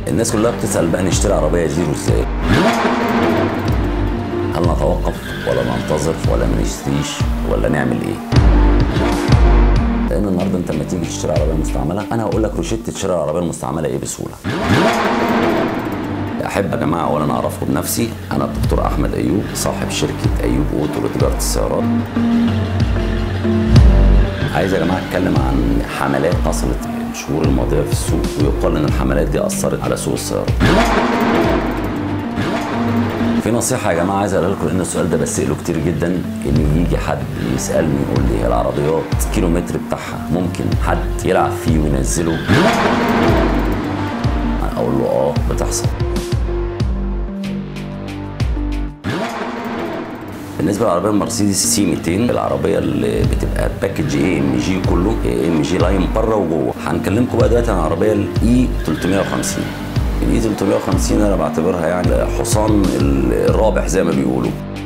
الناس كلها بتسال بقى نشتري عربيه زيرو ازاي هل نتوقف ولا ننتظر ولا ما نشتريش ولا نعمل ايه لان النهارده انت لما تيجي تشتري عربيه مستعمله انا هقول لك روشته شراء العربيه المستعمله ايه بسهوله احب يا جماعه اولا اعرفكم بنفسي انا الدكتور احمد ايوب صاحب شركه ايوب اوتو لتجاره السيارات عايز يا جماعه اتكلم عن حملات حصلت الشهور الماضيه في السوق ويقال ان الحملات دي اثرت على سوق السيارات في نصيحة يا جماعة عايز أقولها لكم لأن السؤال ده بسأله كتير جدا إن يجي حد يسألني يقول لي هي العربيات الكيلومتر بتاعها ممكن حد يلعب فيه وينزله أقول له آه بتحصل بالنسبه للعربيه المرسيدس سي 200 العربيه اللي بتبقى باكج اي ام جي كله اي ام جي لاين بره وجوه هنكلمكم بقى دلوقتي عن العربيه الاي 350 الاي 350 انا بعتبرها يعني حصان الرابح زي ما بيقولوا